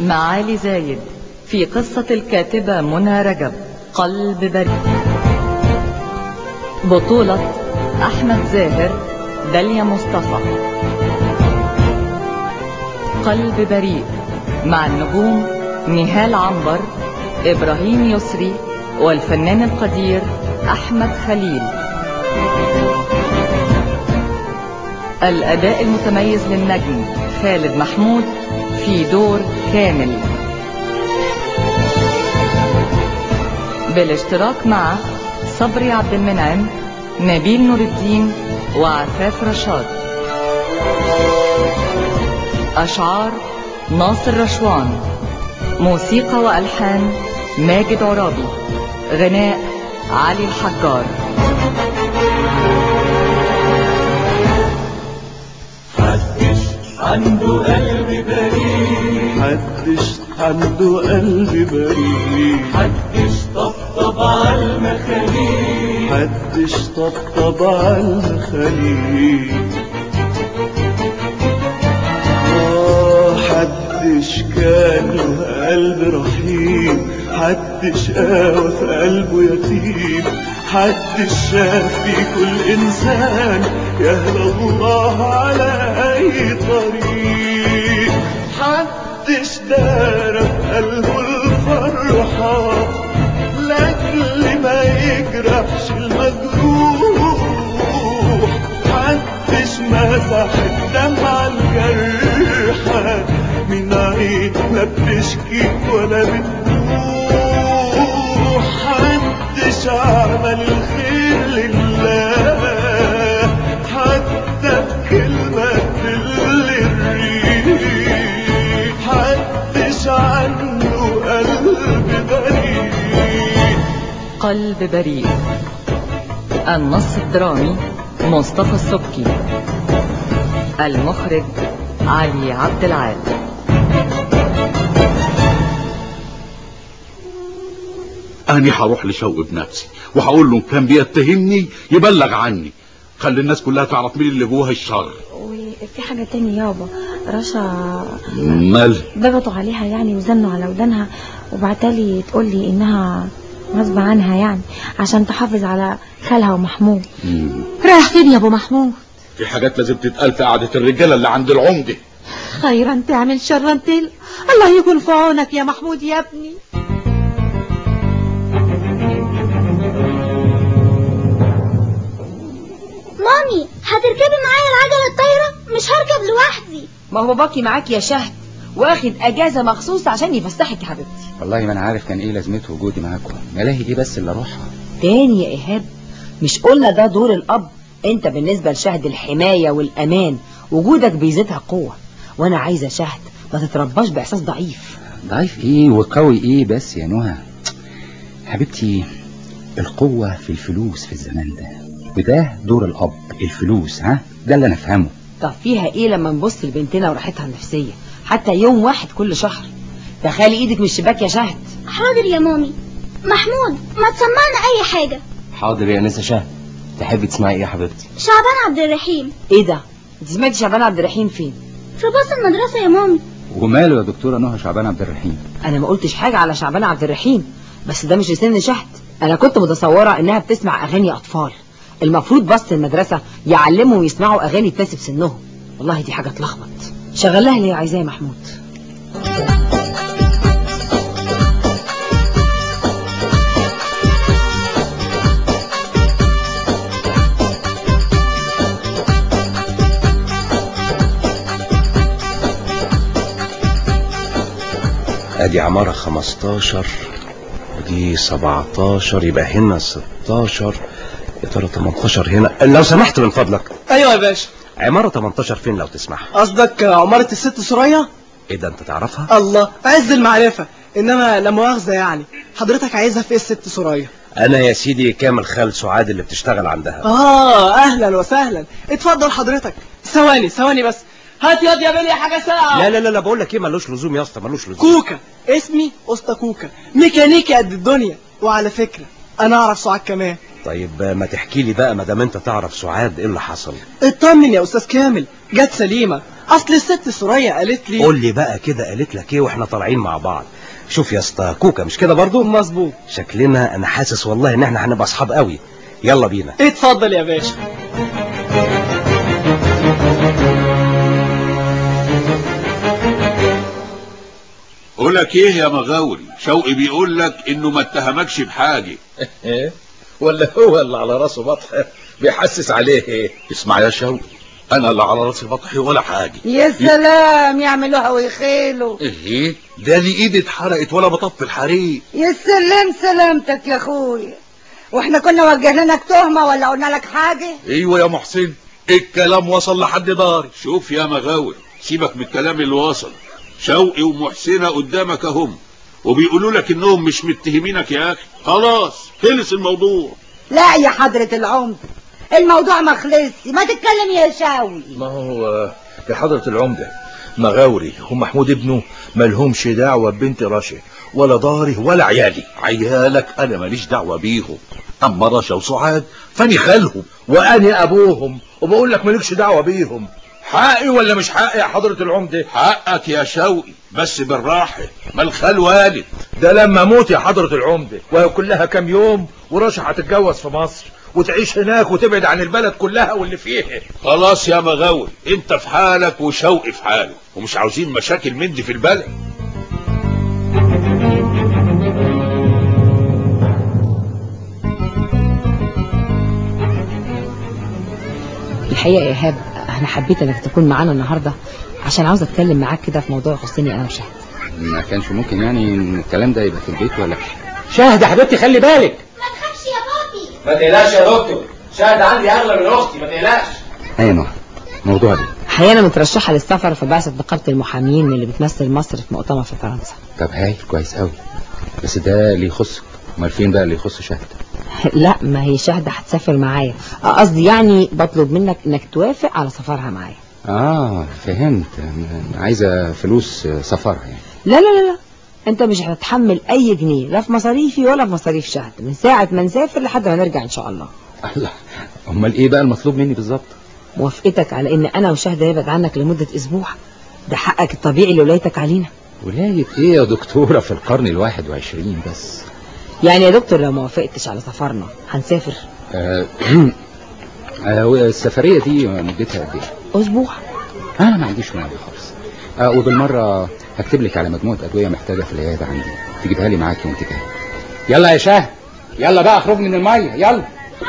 معالي زايد في قصة الكاتبة منى رجب قلب بريء بطولة أحمد زاهر داليا مصطفى قلب بريء مع النجوم نهال عنبر إبراهيم يسري والفنان القدير أحمد خليل الأداء المتميز للنجم خالد محمود في دور كامل بالاشتراك مع صبري عبد المنعم نبيل نور الدين وعفاف رشاد أشعار ناصر رشوان موسيقى وألحان ماجد عرابي غناء علي الحجار حدش عنده قلب بريء محدش عنده قلب بريء حدش طبطب على المخاليق محدش طبطب على المخاليق آه حدش كان له قلب رحيم حدش قاوى في قلبه يتيم حدش شاف في كل إنسان يهدى الله على أي طريق حدش دار في قلبه الفرحة لأجل ما يجرحش المجروح محدش مسح الدمعة الجرحة من عين لا بتشكي ولا بتبوح محدش عمل الخير لله حتى بكلمة تدل الريح محدش عنه قلب بريء قلب بريء النص الدرامي مصطفى السبكي المخرج علي عبد العال أنا هروح لشوقي بنفسي وهقول له إن كان بيتهمني يبلغ عني خلي الناس كلها تعرف مين اللي جواها الشر وفي حاجة تانية يابا رشا مال ضغطوا عليها يعني وزنوا على ودانها وبعتالي تقول لي انها غصب عنها يعني عشان تحافظ على خالها ومحمود مم. رايح فين يا ابو محمود في حاجات لازم تتقال في قعدة الرجالة اللي عند العمدة خيرا تعمل شرا تل الله يكون في عونك يا محمود يا ابني مامي هتركبي معايا العجلة الطايرة مش هركب لوحدي ما هو باباكي معاك يا شهد واخد اجازه مخصوص عشان يفسحك يا حبيبتي والله ما انا عارف كان ايه لازمته وجودي معاكم ملاهي ايه بس اللي اروحها تاني يا ايهاب مش قلنا ده دور الاب انت بالنسبه لشهد الحمايه والامان وجودك بيزيدها قوه وانا عايزه شهد ما تترباش باحساس ضعيف ضعيف ايه وقوي ايه بس يا نهى حبيبتي القوة في الفلوس في الزمان ده وده دور الاب الفلوس ها ده اللي انا افهمه طب فيها ايه لما نبص لبنتنا وراحتها النفسيه حتى يوم واحد كل شهر تخيلي ايدك من الشباك يا شهد حاضر يا مامي محمود ما تسمعنا اي حاجة حاضر يا انسه شهد تحبي تسمعي ايه يا حبيبتي شعبان عبد الرحيم ايه ده انت سمعتي شعبان عبد الرحيم فين في باص المدرسة يا مامي وماله يا دكتورة نهى شعبان عبد الرحيم انا ما قلتش حاجه على شعبان عبد الرحيم بس ده مش لسن شهد انا كنت متصوره انها بتسمع اغاني اطفال المفروض بس المدرسه يعلموا ويسمعوا اغاني تناسب سنهم والله دي حاجه تلخبط شغلها اللي عايزاه يا محمود ادي عمارة 15 ودي 17 يبقى هنا 16 يا ترى 18 هنا لو سمحت من فضلك ايوه يا باشا عمارة 18 فين لو تسمح قصدك عمارة الست سوريا ايه ده انت تعرفها الله عز المعرفة انما لا مؤاخذة يعني حضرتك عايزها في إيه الست سوريا انا يا سيدي كامل خال سعاد اللي بتشتغل عندها اه اهلا وسهلا اتفضل حضرتك ثواني ثواني بس هات ياض يا بني حاجة ساعة لا لا لا لا بقول لك ايه ملوش لزوم يا اسطى ملوش لزوم كوكا اسمي اسطى كوكا ميكانيكي قد الدنيا وعلى فكرة انا اعرف سعاد كمان طيب ما تحكي لي بقى ما دام انت تعرف سعاد ايه اللي حصل اطمن يا استاذ كامل جت سليمة اصل الست سوريا قالت لي قول لي بقى كده قالت لك ايه واحنا طالعين مع بعض شوف يا اسطى كوكا مش كده برضو مظبوط شكلنا انا حاسس والله ان احنا هنبقى اصحاب قوي يلا بينا اتفضل يا باشا اقول لك ايه يا مغاوري شوقي بيقول لك انه ما اتهمكش بحاجه ايه ولا هو اللي على راسه بطح بيحسس عليه ايه اسمع يا شوقي انا لا على راسي بطحي ولا حاجه يا سلام يعملوها ويخيلوا ايه ده لي ايدي اتحرقت ولا بطفي الحريق يا سلام سلامتك يا اخويا واحنا كنا وجهنا لك تهمة ولا قلنا لك حاجة ايوه يا محسن الكلام وصل لحد داري شوف يا مغاور سيبك من الكلام اللي وصل شوقي ومحسنة قدامك اهم وبيقولوا لك انهم مش متهمينك يا اخي خلاص خلص الموضوع لا يا حضرة العمدة الموضوع ما خلصش ما تتكلم يا شاوي ما هو يا حضرة العمدة مغاوري ومحمود ابنه ملهمش دعوة ببنت رشا ولا ضاري ولا عيالي عيالك انا ماليش دعوه بيهم اما رشا وسعاد فاني خالهم وأنا أبوهم وبقول لك مالكش دعوة بيهم حقي ولا مش حقي يا حضرة العمدة حقك يا شوقي بس بالراحه ما الخال والد ده لما اموت يا حضرة العمدة وهي كلها كام يوم ورشا هتتجوز في مصر وتعيش هناك وتبعد عن البلد كلها واللي فيها خلاص يا مغاور انت في حالك وشوقي في حاله ومش عاوزين مشاكل من دي في البلد الحقيقة يا إيهاب أنا حبيت إنك تكون معانا النهاردة عشان عاوز أتكلم معاك كده في موضوع يخصني أنا وشهد ما كانش ممكن يعني إن الكلام ده يبقى في البيت ولا شاهد يا حبيبتي خلي بالك ما تخافش يا بابي ما تقلقش يا دكتور شاهد عندي اغلى من اختي ما تقلقش ايه نوع موضوع دي الحقيقة أنا مترشحة للسفر في بعثة نقابة المحامين اللي بتمثل مصر في مؤتمر في فرنسا طب هايل كويس قوي بس ده اللي يخصك امال فين بقى اللي يخص شهد لا ما هي شهدة هتسافر معايا قصدي يعني بطلب منك إنك توافق على سفرها معايا اه فهمت م- عايزه فلوس سفرها يعني لا لا لا لا انت مش هتتحمل اي جنيه لا في مصاريفي ولا في مصاريف شهد من ساعة ما نسافر لحد ما نرجع ان شاء الله الله امال ايه بقى المطلوب مني بالظبط موافقتك على ان انا وشهد نبعد عنك لمدة اسبوع ده حقك الطبيعي لولايتك علينا ولاية ايه يا دكتورة في القرن الواحد وعشرين بس يعني يا دكتور لو ما وافقتش على سفرنا هنسافر آه آه السفرية دي مدتها قد ايه اسبوع انا ما عنديش مانع خالص آه وبالمرة هكتب لك على مجموعة ادوية محتاجة في العيادة عندي تجيبها لي معاكي وانت جاي يلا يا شاه يلا بقى اخرج من المية يلا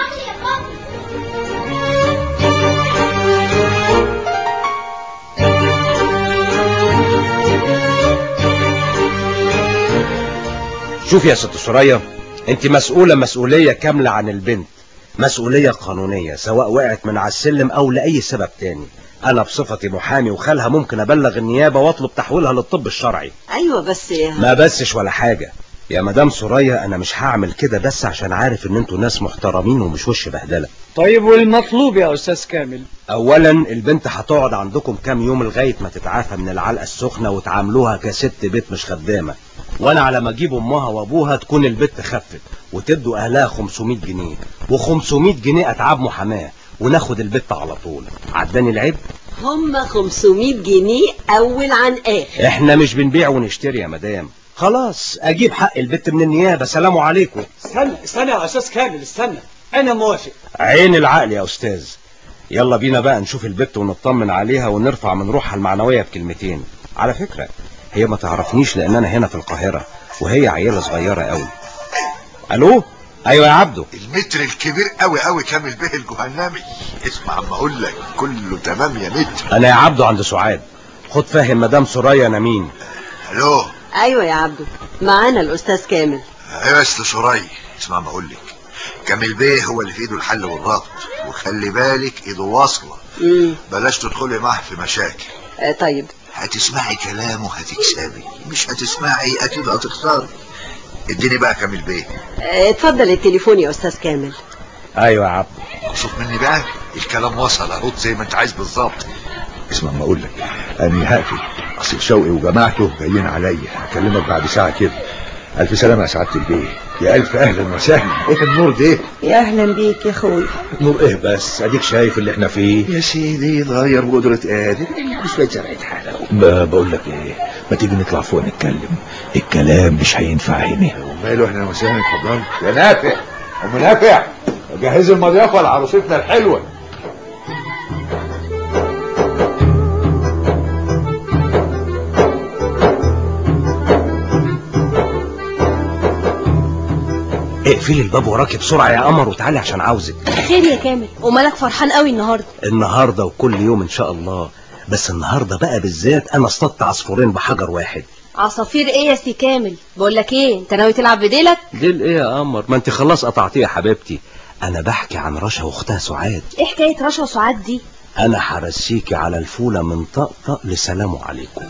شوف يا ست سوريا انت مسؤولة مسؤولية كاملة عن البنت مسؤولية قانونية سواء وقعت من على السلم او لأي سبب تاني انا بصفتي محامي وخالها ممكن ابلغ النيابة واطلب تحويلها للطب الشرعي ايوه بس ما بسش ولا حاجة يا مدام سوريا انا مش هعمل كده بس عشان عارف ان انتوا ناس محترمين ومش وش بهدلة طيب والمطلوب يا استاذ كامل اولا البنت هتقعد عندكم كام يوم لغاية ما تتعافى من العلقة السخنة وتعاملوها كست بيت مش خدامة وانا على ما اجيب امها وابوها تكون البت خفت وتدوا اهلها 500 جنيه و500 جنيه اتعاب محاماة وناخد البت على طول عداني العيب هم 500 جنيه اول عن اخر احنا مش بنبيع ونشتري يا مدام خلاص اجيب حق البت من النيابة سلام عليكم استنى استنى يا استاذ كامل استنى انا موافق عين العقل يا استاذ يلا بينا بقى نشوف البت ونطمن عليها ونرفع من روحها المعنوية بكلمتين على فكرة هي ما تعرفنيش لان انا هنا في القاهرة وهي عيلة صغيرة قوي الو ايوه يا عبدو المتر الكبير قوي قوي كامل به الجهنمي اسمع عم اقول لك كله تمام يا متر انا يا عبدو عند سعاد خد فاهم مدام سوريا انا مين الو ايوه يا عبدو معانا الاستاذ كامل ايوه يا ست سوريا اسمع ما اقول لك كامل بيه هو اللي في ايده الحل والربط وخلي بالك ايده واصله امم بلاش تدخلي معاه في مشاكل آه طيب هتسمعي كلامه هتكسبي مش هتسمعي اكيد هتخسري اديني بقى كامل بيه آه، اتفضل التليفون يا استاذ كامل ايوه يا عبدو شوف مني بقى الكلام وصل اهو زي ما انت عايز بالظبط اسمع ما اقول لك انا هقفل اصل شوقي وجماعته جايين عليا هكلمك بعد ساعه كده الف سلامه يا سعاده البيه يا الف اهلا وسهلا ايه النور ده يا اهلا بيك يا اخويا نور ايه بس اديك شايف اللي احنا فيه يا سيدي ضاير قدرة قادر يعني شوية زرعة حالة ما بقول لك ايه ما تيجي نطلع فوق نتكلم الكلام مش هينفع هنا وماله احنا وسهلا اتفضل يا نافع ام نافع جهز المضيافة لعروستنا الحلوة اقفلي الباب وراكي بسرعة يا قمر وتعالي عشان عاوزك خير يا كامل ومالك فرحان قوي النهارده النهاردة وكل يوم ان شاء الله بس النهاردة بقى بالذات انا اصطدت عصفورين بحجر واحد عصافير ايه يا سي كامل بقول لك ايه انت ناوي تلعب بديلك ديل ايه يا قمر ما انت خلاص قطعتيه يا حبيبتي انا بحكي عن رشا واختها سعاد ايه حكايه رشا وسعاد دي انا هرسيكي على الفولة من طقطق لسلام عليكم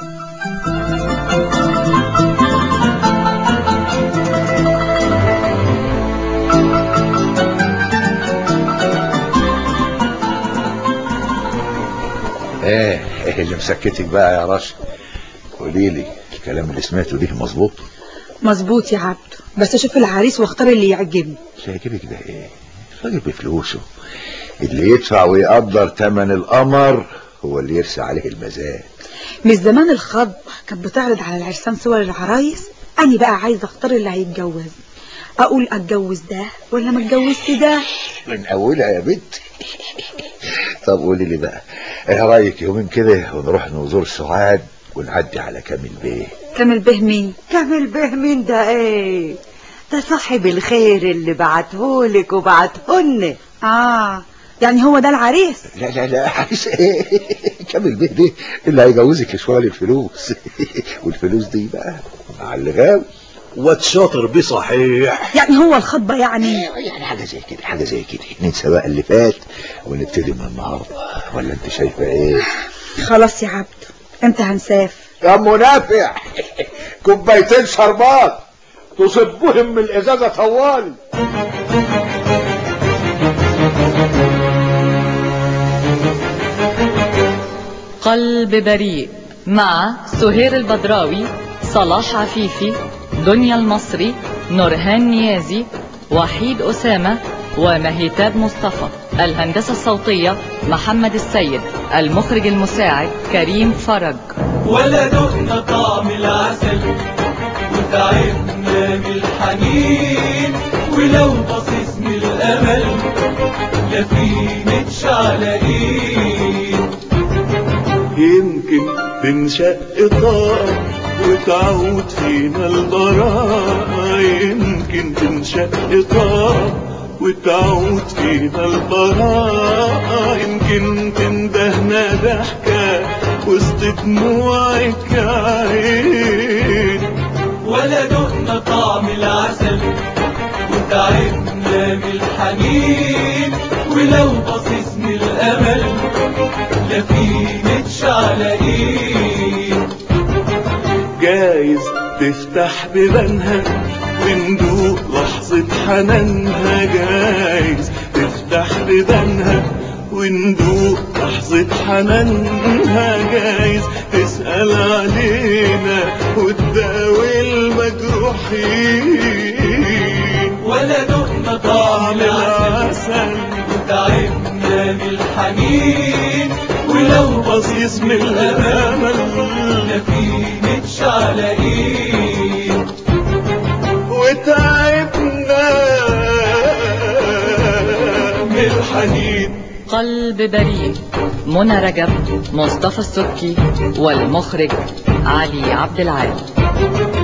ايه ايه اللي مسكتك بقى يا رشا قولي لي الكلام اللي سمعته ده مظبوط مظبوط يا عبده بس اشوف العريس واختار اللي يعجبني مش هيعجبك ده ايه الراجل بفلوسه اللي يدفع ويقدر تمن القمر هو اللي يرسى عليه المزاد مش زمان الخطبة كانت بتعرض على العرسان صور العرايس أنا بقى عايزة أختار اللي هيتجوز أقول أتجوز ده ولا ما اتجوزش ده من اولها يا بنت طب قولي لي بقى ايه رايك يومين كده ونروح نزور سعاد ونعدي على كامل بيه كامل به مين كامل به مين ده ايه ده صاحب الخير اللي بعتهولك وبعتهن آه يعني هو ده العريس لا لا لا عايز ايه كامل بيه ده اللي هيجوزك شويه الفلوس والفلوس دي بقى مع اللي غاوي واتشاطر بيه صحيح يعني هو الخطبة يعني يعني حاجة زي كده حاجة زي كده ننسى بقى اللي فات ونبتدي من النهاردة ولا انت شايفة ايه خلاص يا عبده امتى هنسافر يا ام نافع كوبايتين شربات تصبهم من الازازة طوالي قلب بريء مع سهير البدراوي صلاح عفيفي دنيا المصري نورهان نيازي وحيد أسامة ومهيتاب مصطفى الهندسة الصوتية محمد السيد المخرج المساعد كريم فرج ولا دقنا طعم العسل وتعبنا من الحنين ولو بصيص من الامل لا في متشعلقين يمكن تنشق طاقة وتعود فينا البراءة يمكن تنشق طاقة وتعود فينا البراءة يمكن تندهنا ضحكة وسط دموعك يا عين ولا دقنا طعم العسل وتعبنا من الحنين ولو بصيص من الامل لا في متشعلقين جايز تفتح بيبانها وندوق لحظة حنانها جايز تفتح بيبانها وندوق لحظة حنانها جايز تسأل علينا وتداوي المجروحين ولا دقنا طعم العسل وتعبنا من الحنين ولو بصيص من الامل لا في متشعلقين وتعبنا من الحنين قلب بريء منى رجب مصطفى السبكي والمخرج علي عبد العال